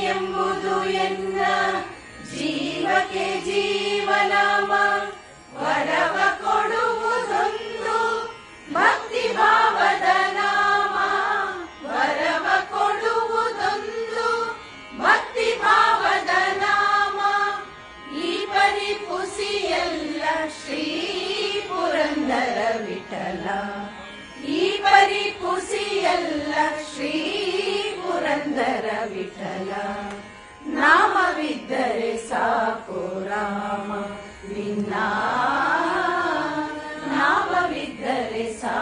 ಎಂಬುದು ಎನ್ನ ಜೀವಕ್ಕೆ ಜೀವನಾಮ ವರವ ಕೊಡುವುದೊಂದು ಭಕ್ತಿ ಭಾವದ ನಾಮ ವರವ ಕೊಡುವುದೊಂದು ಭಕ್ತಿ ಭಾವದ ನಾಮ ಈ ಪರಿ ಪುಸಿಯಲ್ಲ ಶ್ರೀ ಪುರಂದರ ವಿಠಲ ಈ ಪರಿ ಪುಸಿಯಲ್ಲ ಶ್ರೀ ಪುರಂದರ ವಿಠಲ ನಾಮವಿದ್ದರೆ ಸಾಕು ರಾಮ ನಿನ್ನ ನಾಮವಿದ್ದರೆ ಸಾಕು